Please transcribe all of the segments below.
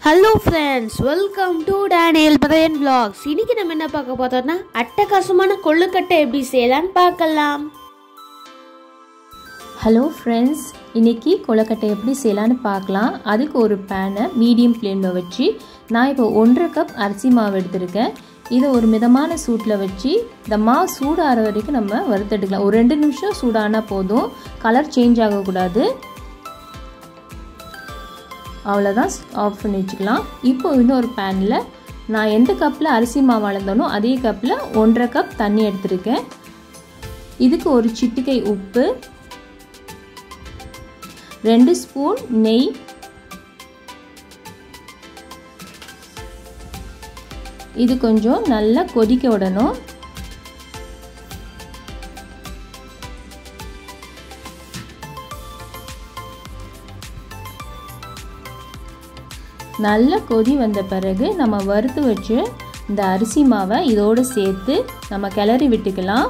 hello friends welcome to Daniel Pathaiyan vlogs இன்னைக்கு நம்ம என்ன பார்க்க பார்த்தோம்னா அட்டகாசமான கொள்ளுக்கட்டை எப்படி செய்யலாம்னு பார்க்கலாம் ஹலோ ஃப்ரெண்ட்ஸ் இன்றைக்கி கொழுக்கட்டை எப்படி செய்யலான்னு பார்க்கலாம் அதுக்கு ஒரு பேனை மீடியம் ஃப்ளேமில் வச்சு நான் இப்போ ஒன்றரை கப் அரிசி மாவு எடுத்திருக்கேன் இதை ஒரு மிதமான சூட்டில் வச்சு இந்த மாவு சூடாகிற வரைக்கும் நம்ம வறுத்தெடுக்கலாம் ஒரு ரெண்டு நிமிஷம் சூடானால் போதும் கலர் சேஞ்ச் ஆகக்கூடாது அவ்வளோதான் ஆஃப் பண்ணி வச்சுக்கலாம் இப்போ இன்னொரு பேனில் நான் எந்த கப்பில் அரிசி மாவு அளந்தனோ அதே கப்பில் ஒன்றரை கப் தண்ணி எடுத்திருக்கேன் இதுக்கு ஒரு சிட்டிகை உப்பு ரெண்டு ஸ்பூன் நெய் இது கொஞ்சம் நல்லா கொதிக்க விடணும் நல்ல கொதி வந்த பிறகு நம்ம வறுத்து வச்சு இந்த அரிசி மாவை இதோடு சேர்த்து நம்ம கிளறி விட்டுக்கலாம்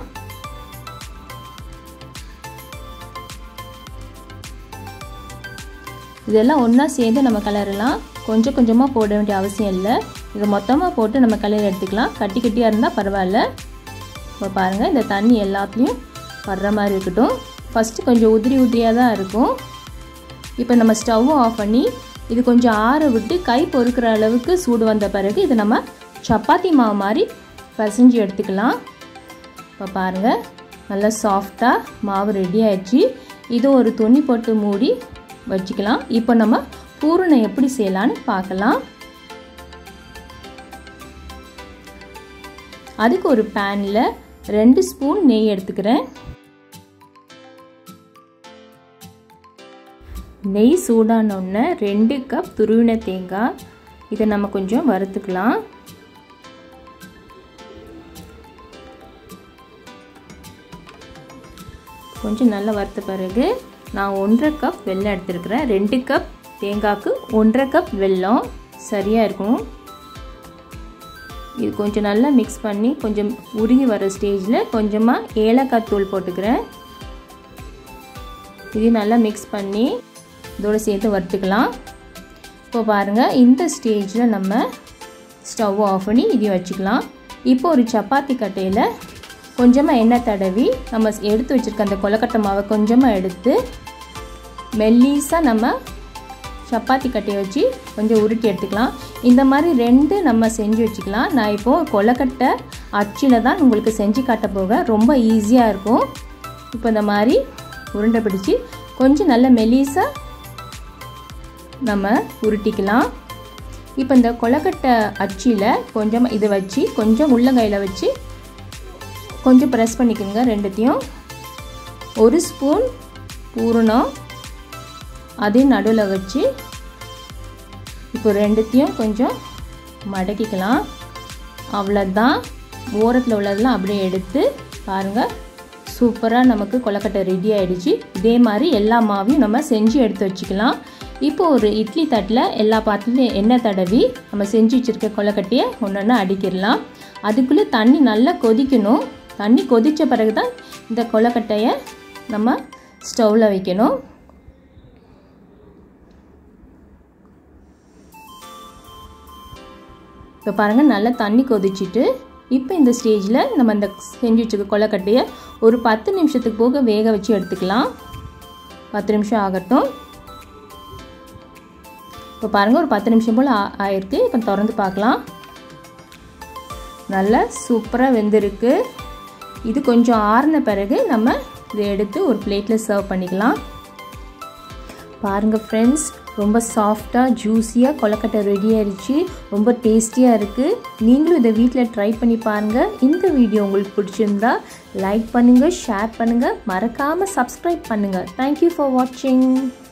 இதெல்லாம் ஒன்றா சேர்ந்து நம்ம கலரலாம் கொஞ்சம் கொஞ்சமாக போட வேண்டிய அவசியம் இல்லை இதை மொத்தமாக போட்டு நம்ம கலர் எடுத்துக்கலாம் கட்டி கட்டியாக இருந்தால் பரவாயில்ல இப்போ பாருங்கள் இந்த தண்ணி எல்லாத்துலேயும் வர்ற மாதிரி இருக்கட்டும் ஃபஸ்ட்டு கொஞ்சம் உதிரி உதிரியாக தான் இருக்கும் இப்போ நம்ம ஸ்டவ்வும் ஆஃப் பண்ணி இது கொஞ்சம் ஆற விட்டு கை பொறுக்கிற அளவுக்கு சூடு வந்த பிறகு இதை நம்ம சப்பாத்தி மாவு மாதிரி பசைஞ்சு எடுத்துக்கலாம் இப்போ பாருங்கள் நல்லா சாஃப்டாக மாவு ரெடி ஆயிடுச்சு இது ஒரு துணி போட்டு மூடி வச்சுக்கலாம் இப்போ நம்ம பூரணம் எப்படி செய்யலான்னு பார்க்கலாம் அதுக்கு ஒரு பேனில் ரெண்டு ஸ்பூன் நெய் எடுத்துக்கிறேன் நெய் சூடானோடனே ரெண்டு கப் துருவின தேங்காய் இதை நம்ம கொஞ்சம் வறுத்துக்கலாம் கொஞ்சம் நல்லா வறுத்த பிறகு நான் ஒன்றரை கப் வெல்லம் எடுத்துருக்கிறேன் ரெண்டு கப் தேங்காய்க்கு ஒன்றரை கப் வெல்லம் சரியாக இருக்கும் இது கொஞ்சம் நல்லா மிக்ஸ் பண்ணி கொஞ்சம் உருகி வர ஸ்டேஜில் கொஞ்சமாக ஏலக்காய் தூள் போட்டுக்கிறேன் இது நல்லா மிக்ஸ் பண்ணி இதோடு சேர்த்து வறுத்துக்கலாம் இப்போ பாருங்கள் இந்த ஸ்டேஜில் நம்ம ஸ்டவ் ஆஃப் பண்ணி இதையும் வச்சுக்கலாம் இப்போ ஒரு சப்பாத்தி கட்டையில் கொஞ்சமாக எண்ணெய் தடவி நம்ம எடுத்து வச்சுருக்க அந்த கொலக்கட்டை மாவை கொஞ்சமாக எடுத்து மெல்லீஸாக நம்ம சப்பாத்தி கட்டையை வச்சு கொஞ்சம் உருட்டி எடுத்துக்கலாம் இந்த மாதிரி ரெண்டு நம்ம செஞ்சு வச்சுக்கலாம் நான் இப்போது கொலக்கட்டை அச்சில் தான் உங்களுக்கு செஞ்சு காட்ட போக ரொம்ப ஈஸியாக இருக்கும் இப்போ இந்த மாதிரி உருண்டை பிடிச்சி கொஞ்சம் நல்ல மெலிசாக நம்ம உருட்டிக்கலாம் இப்போ இந்த கொலக்கட்டை அச்சியில் கொஞ்சமாக இதை வச்சு கொஞ்சம் உள்ளங்கையில் வச்சு கொஞ்சம் ப்ரெஸ் பண்ணிக்கோங்க ரெண்டுத்தையும் ஒரு ஸ்பூன் பூரணம் அதையும் நடுவில் வச்சு இப்போ ரெண்டுத்தையும் கொஞ்சம் மடக்கிக்கலாம் அவ்வளோதான் ஓரத்தில் உள்ளதெல்லாம் அப்படியே எடுத்து பாருங்கள் சூப்பராக நமக்கு கொலக்கட்டை ரெடி ஆகிடுச்சு இதே மாதிரி எல்லா மாவையும் நம்ம செஞ்சு எடுத்து வச்சுக்கலாம் இப்போ ஒரு இட்லி தட்டில் எல்லா பாத்திலையும் எண்ணெய் தடவி நம்ம செஞ்சு வச்சுருக்க கொலக்கட்டையை ஒன்று ஒன்று அடிக்கிடலாம் அதுக்குள்ளே தண்ணி நல்லா கொதிக்கணும் தண்ணி கொதித்த பிறகு தான் இந்த கொலக்கட்டையை நம்ம ஸ்டவ்வில் வைக்கணும் இப்போ பாருங்கள் நல்லா தண்ணி கொதிச்சுட்டு இப்போ இந்த ஸ்டேஜில் நம்ம இந்த செஞ்சு வச்சுக்க கொலக்கட்டையை ஒரு பத்து நிமிஷத்துக்கு போக வேக வச்சு எடுத்துக்கலாம் பத்து நிமிஷம் ஆகட்டும் இப்போ பாருங்கள் ஒரு பத்து நிமிஷம் போல் ஆயிருக்கு இப்போ திறந்து பார்க்கலாம் நல்லா சூப்பராக வெந்திருக்கு இது கொஞ்சம் ஆறின பிறகு நம்ம இதை எடுத்து ஒரு பிளேட்டில் சர்வ் பண்ணிக்கலாம் பாருங்கள் ஃப்ரெண்ட்ஸ் ரொம்ப சாஃப்டாக ஜூஸியாக கொலக்கட்டை ரெடி ஆயிடுச்சு ரொம்ப டேஸ்டியாக இருக்குது நீங்களும் இதை வீட்டில் ட்ரை பண்ணி பாருங்கள் இந்த வீடியோ உங்களுக்கு பிடிச்சிருந்தா லைக் பண்ணுங்கள் ஷேர் பண்ணுங்கள் மறக்காமல் சப்ஸ்கிரைப் பண்ணுங்கள் தேங்க்யூ ஃபார் வாட்சிங்